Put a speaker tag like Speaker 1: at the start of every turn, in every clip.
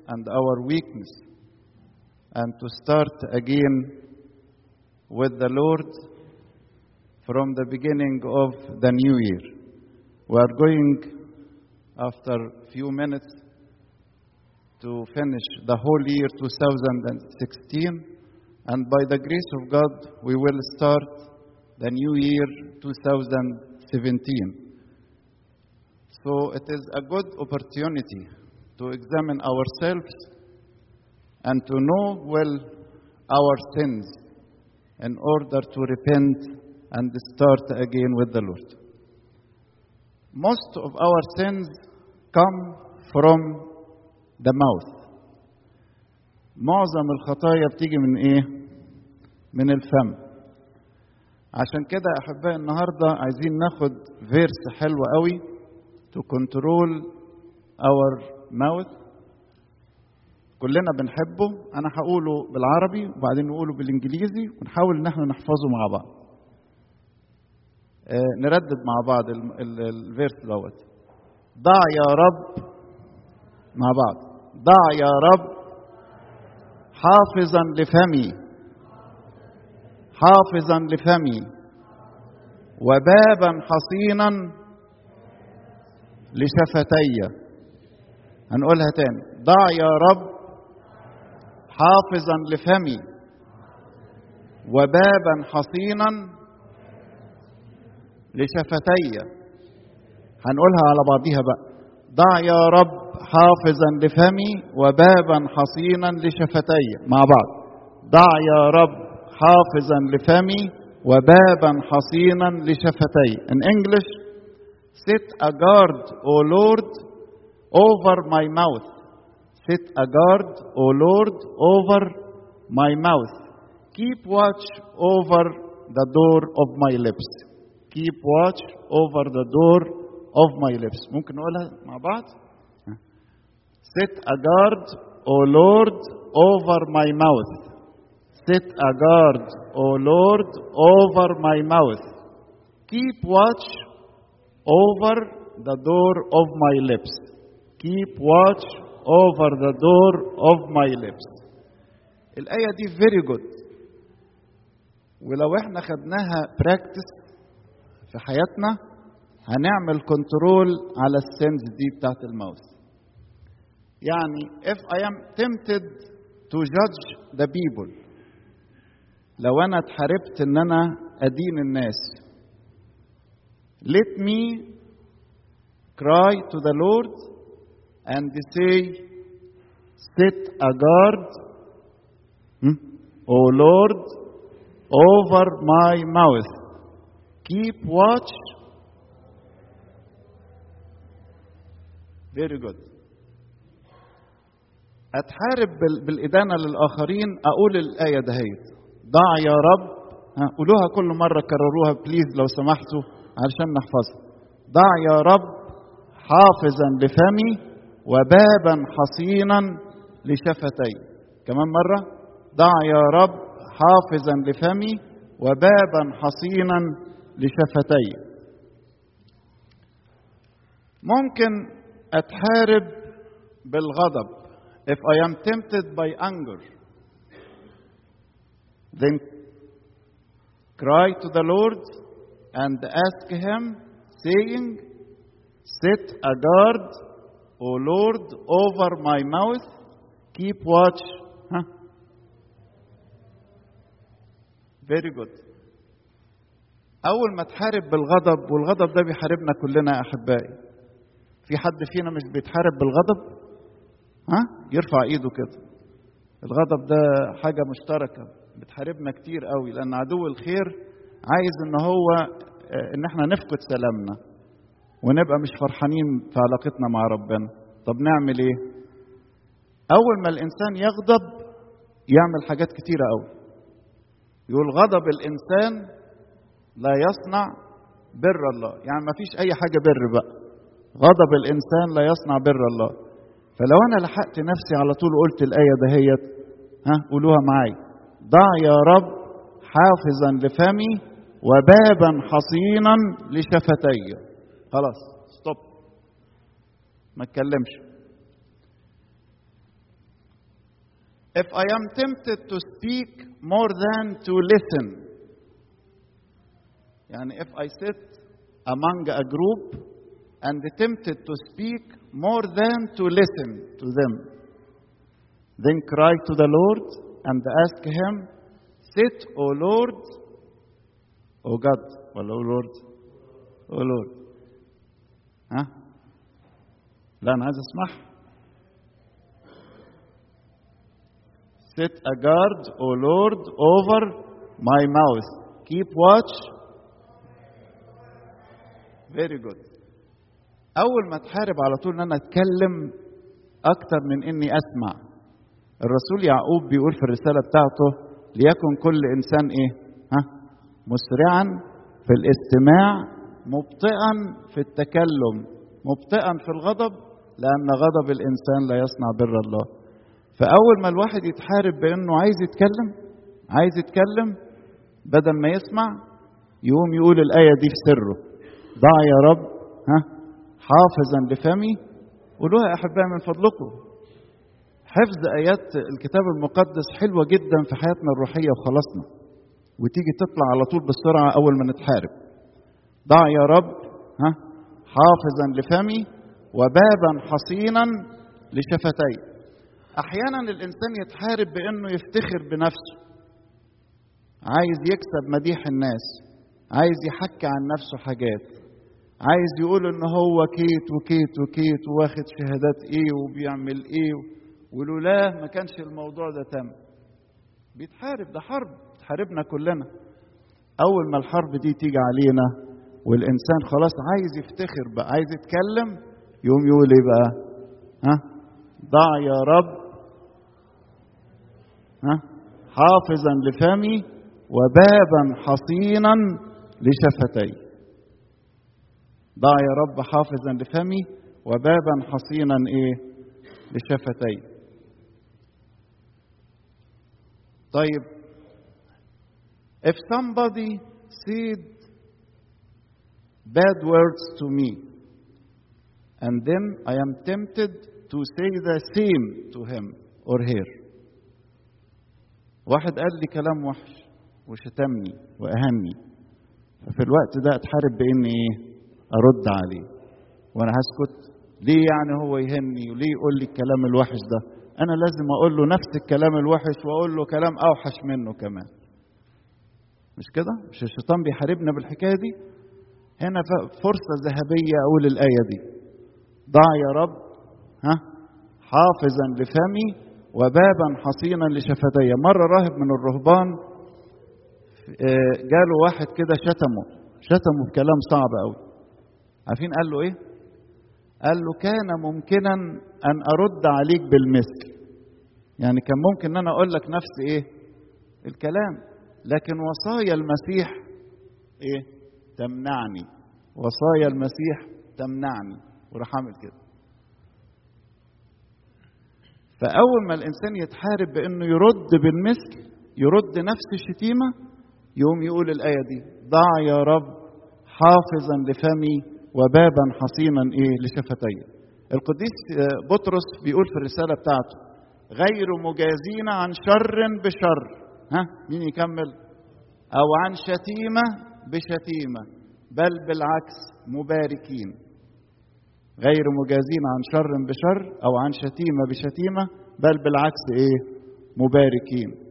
Speaker 1: and our weakness and to start again with the Lord from the beginning of the new year. We are going after a few minutes to finish the whole year 2016 and by the grace of God we will start the new year 2017. So it is a good opportunity to examine ourselves and to know well our sins in order to repent and start again with the Lord. Most of our sins come from the mouth. معظم الخطايا بتيجي من ايه؟ من الفم. عشان كده احبائي النهارده عايزين ناخد فيرس حلو قوي to control our mouth كلنا بنحبه انا هقوله بالعربي وبعدين نقوله بالانجليزي ونحاول ان احنا نحفظه مع بعض آه نردد مع بعض الفيرس دوت ضع يا رب مع بعض ضع يا رب حافظا لفمي حافظا لفمي وبابا حصينا لشفتي هنقولها تاني ضع يا رب حافظا لفمي وبابا حصينا لشفتي هنقولها على بعضيها بقى ضع يا رب حافظا لفمي وبابا حصينا لشفتي مع بعض ضع يا رب حافظا لفمي وبابا حصينا لشفتي in English set a guard O Lord over my mouth set a guard O Lord over my mouth keep watch over the door of my lips keep watch over the door of my lips ممكن نقولها مع بعض set a guard O Lord over my mouth set a guard O Lord over my mouth keep watch over the door of my lips keep watch over the door of my lips الآية دي very good ولو احنا خدناها براكتس في حياتنا هنعمل كنترول على السنس دي بتاعت الماوس يعني if I am tempted to judge the people لو انا اتحاربت ان انا ادين الناس let me cry to the Lord and say set a guard hmm? O Lord over my mouth keep watch very good اتحارب بالادانه للاخرين اقول الايه دهيت ضع يا رب ها قولوها كل مره كرروها بليز لو سمحتوا علشان نحفظها ضع يا رب حافظا لفمي وبابا حصينا لشفتي كمان مره ضع يا رب حافظا لفمي وبابا حصينا لشفتي ممكن اتحارب بالغضب if I am tempted by anger then cry to the Lord and ask him saying set a guard O Lord over my mouth keep watch huh? very good أول ما تحارب بالغضب والغضب ده بيحاربنا كلنا يا أحبائي في حد فينا مش بيتحارب بالغضب ها يرفع ايده كده الغضب ده حاجة مشتركة بتحاربنا كتير قوي لأن عدو الخير عايز إن هو إن احنا نفقد سلامنا ونبقى مش فرحانين في علاقتنا مع ربنا طب نعمل ايه أول ما الإنسان يغضب يعمل حاجات كتيرة قوي يقول غضب الإنسان لا يصنع بر الله يعني ما فيش أي حاجة بر بقى غضب الإنسان لا يصنع بر الله فلو أنا لحقت نفسي على طول قلت الآية دهيت ها قولوها معايا ضع يا رب حافظا لفمي وبابا حصينا لشفتي خلاص ستوب ما اتكلمش if I am tempted to speak more than to listen يعني if I sit among a group and tempted to speak more than to listen to them then cry to the Lord and ask him sit O Lord O God ولا O Lord O Lord ها لا أنا عايز أسمعها Set a guard, O Lord, over my mouth. Keep watch. Very good. أول ما تحارب على طول إن أنا أتكلم أكتر من إني أسمع. الرسول يعقوب بيقول في الرسالة بتاعته ليكن كل إنسان إيه؟ ها؟ مسرعا في الاستماع مبطئا في التكلم مبطئا في الغضب لأن غضب الإنسان لا يصنع بر الله. فأول ما الواحد يتحارب بأنه عايز يتكلم عايز يتكلم بدل ما يسمع يقوم يقول الآية دي في سره ضع يا رب ها حافظا لفمي قولوها يا أحبائي من فضلكم حفظ آيات الكتاب المقدس حلوة جدا في حياتنا الروحية وخلاصنا وتيجي تطلع على طول بسرعة أول ما نتحارب ضع يا رب ها حافظا لفمي وبابا حصينا لشفتي احيانا الانسان يتحارب بانه يفتخر بنفسه عايز يكسب مديح الناس عايز يحكي عن نفسه حاجات عايز يقول ان هو كيت وكيت وكيت واخد شهادات ايه وبيعمل ايه ولولاه ما كانش الموضوع ده تم بيتحارب ده حرب بتحاربنا كلنا اول ما الحرب دي تيجي علينا والانسان خلاص عايز يفتخر بقى عايز يتكلم يقوم يقول ايه بقى ها ضع يا رب ها حافظا لفمي وبابا حصينا لشفتي ضع يا رب حافظا لفمي وبابا حصينا ايه لشفتي طيب if somebody said bad words to me and then I am tempted to say the same to him or her واحد قال لي كلام وحش وشتمني واهني ففي الوقت ده اتحارب باني ايه ارد عليه وانا هسكت ليه يعني هو يهني وليه يقول لي الكلام الوحش ده انا لازم اقول له نفس الكلام الوحش واقول له كلام اوحش منه كمان مش كده مش الشيطان بيحاربنا بالحكايه دي هنا فرصه ذهبيه اقول الايه دي ضع يا رب ها حافظا لفمي وبابا حصينا لشفتي مرة راهب من الرهبان جاله واحد كده شتمه شتمه بكلام صعب قوي عارفين قال له ايه قال له كان ممكنا ان ارد عليك بالمثل يعني كان ممكن ان انا اقول لك نفس ايه الكلام لكن وصايا المسيح ايه تمنعني وصايا المسيح تمنعني وراح عامل كده فأول ما الإنسان يتحارب بأنه يرد بالمثل يرد نفس الشتيمة يقوم يقول الآية دي ضع يا رب حافظا لفمي وبابا حصينا إيه لشفتي القديس بطرس بيقول في الرسالة بتاعته غير مجازين عن شر بشر ها مين يكمل أو عن شتيمة بشتيمة بل بالعكس مباركين غير مجازين عن شر بشر او عن شتيمه بشتيمه بل بالعكس ايه مباركين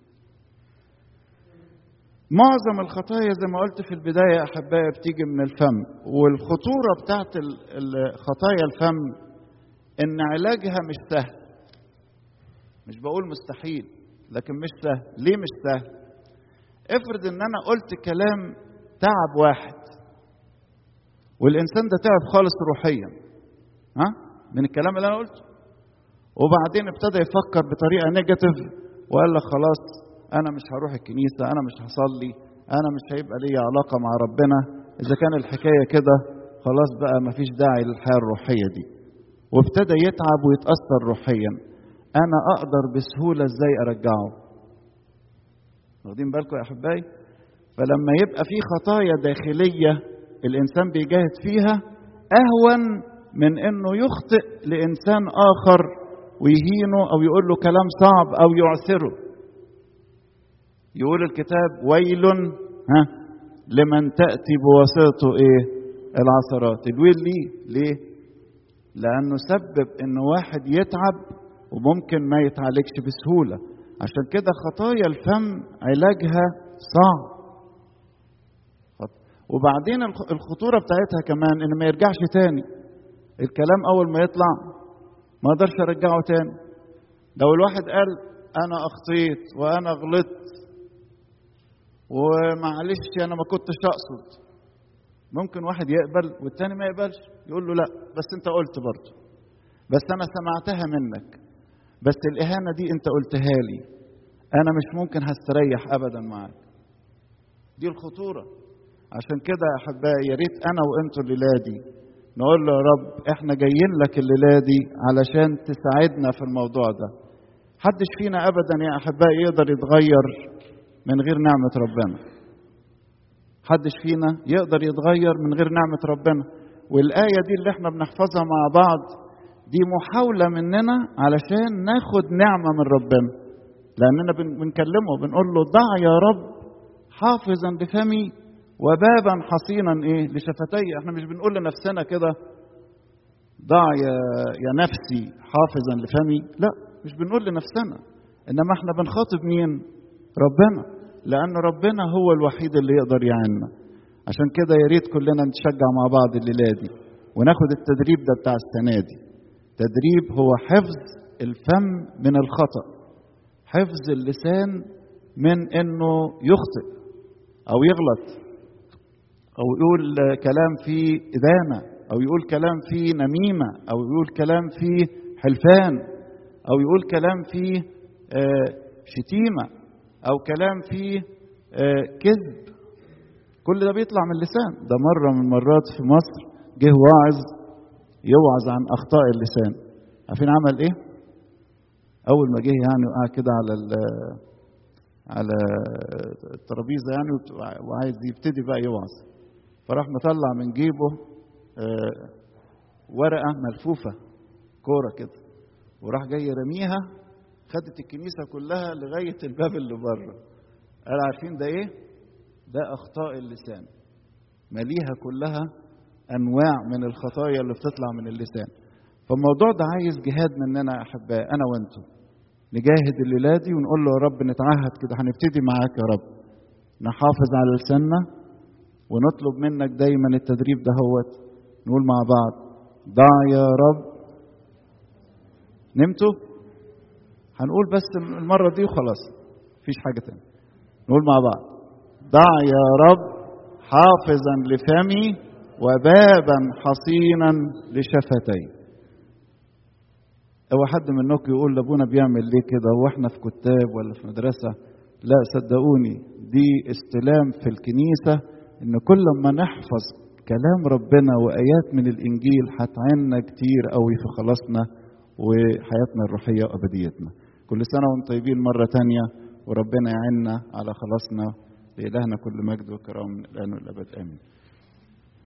Speaker 1: معظم الخطايا زي ما قلت في البدايه احبائي بتيجي من الفم والخطوره بتاعت خطايا الفم ان علاجها مش سهل مش بقول مستحيل لكن مش سهل ليه مش سهل افرض ان انا قلت كلام تعب واحد والانسان ده تعب خالص روحيا ها من الكلام اللي انا قلته وبعدين ابتدى يفكر بطريقه نيجاتيف وقال لك خلاص انا مش هروح الكنيسه انا مش هصلي انا مش هيبقى لي علاقه مع ربنا اذا كان الحكايه كده خلاص بقى مفيش داعي للحياه الروحيه دي وابتدى يتعب ويتاثر روحيا انا اقدر بسهوله ازاي ارجعه واخدين بالكم يا احبائي فلما يبقى في خطايا داخليه الانسان بيجاهد فيها اهون من انه يخطئ لانسان اخر ويهينه او يقول له كلام صعب او يعسره يقول الكتاب ويل ها لمن تاتي بواسطته ايه العثرات الويل ليه ليه لانه سبب ان واحد يتعب وممكن ما يتعالجش بسهوله عشان كده خطايا الفم علاجها صعب وبعدين الخطوره بتاعتها كمان ان ما يرجعش تاني الكلام اول ما يطلع ما اقدرش ارجعه تاني لو الواحد قال انا اخطيت وانا غلطت ومعلش انا ما كنتش اقصد ممكن واحد يقبل والتاني ما يقبلش يقول له لا بس انت قلت برضه بس انا سمعتها منك بس الاهانه دي انت قلتها لي انا مش ممكن هستريح ابدا معاك دي الخطوره عشان كده يا احبائي يا ريت انا وانتوا الليله دي نقول له يا رب احنا جايين لك الليله دي علشان تساعدنا في الموضوع ده حدش فينا ابدا يا احبائي يقدر يتغير من غير نعمه ربنا حدش فينا يقدر يتغير من غير نعمه ربنا والايه دي اللي احنا بنحفظها مع بعض دي محاوله مننا علشان ناخد نعمه من ربنا لاننا بنكلمه بنقول له ضع يا رب حافظا لفمي وبابا حصينا ايه لشفتي احنا مش بنقول لنفسنا كده ضع يا, يا نفسي حافظا لفمي لا مش بنقول لنفسنا انما احنا بنخاطب مين ربنا لان ربنا هو الوحيد اللي يقدر يعيننا عشان كده يا ريت كلنا نتشجع مع بعض الليله دي وناخد التدريب ده بتاع السنه دي تدريب هو حفظ الفم من الخطا حفظ اللسان من انه يخطئ او يغلط او يقول كلام فيه ادانه او يقول كلام فيه نميمه او يقول كلام فيه حلفان او يقول كلام فيه شتيمه او كلام فيه كذب كل ده بيطلع من اللسان ده مره من المرات في مصر جه واعظ يوعظ عن اخطاء اللسان عارفين عمل ايه اول ما جه يعني وقع كده على على الترابيزه يعني وعايز يبتدي بقى يوعظ فراح مطلع من جيبه ورقه ملفوفه كوره كده وراح جاي رميها خدت الكنيسه كلها لغايه الباب اللي بره قال عارفين ده ايه ده اخطاء اللسان مليها كلها انواع من الخطايا اللي بتطلع من اللسان فالموضوع ده عايز جهاد مننا يا احباء انا وانتم نجاهد الليله دي ونقول له يا رب نتعهد كده هنبتدي معاك يا رب نحافظ على لساننا ونطلب منك دايما التدريب ده هوت نقول مع بعض ضع يا رب نمتوا هنقول بس المرة دي وخلاص مفيش حاجة تانية نقول مع بعض ضع يا رب حافظا لفمي وبابا حصينا لشفتي هو حد منكم يقول لابونا بيعمل ليه كده هو احنا في كتاب ولا في مدرسة لا صدقوني دي استلام في الكنيسة ان كل ما نحفظ كلام ربنا وايات من الانجيل هتعيننا كتير قوي في خلاصنا وحياتنا الروحيه وابديتنا كل سنه وانتم طيبين مره تانية وربنا يعيننا على خلاصنا لالهنا كل مجد وكرام الان والابد امين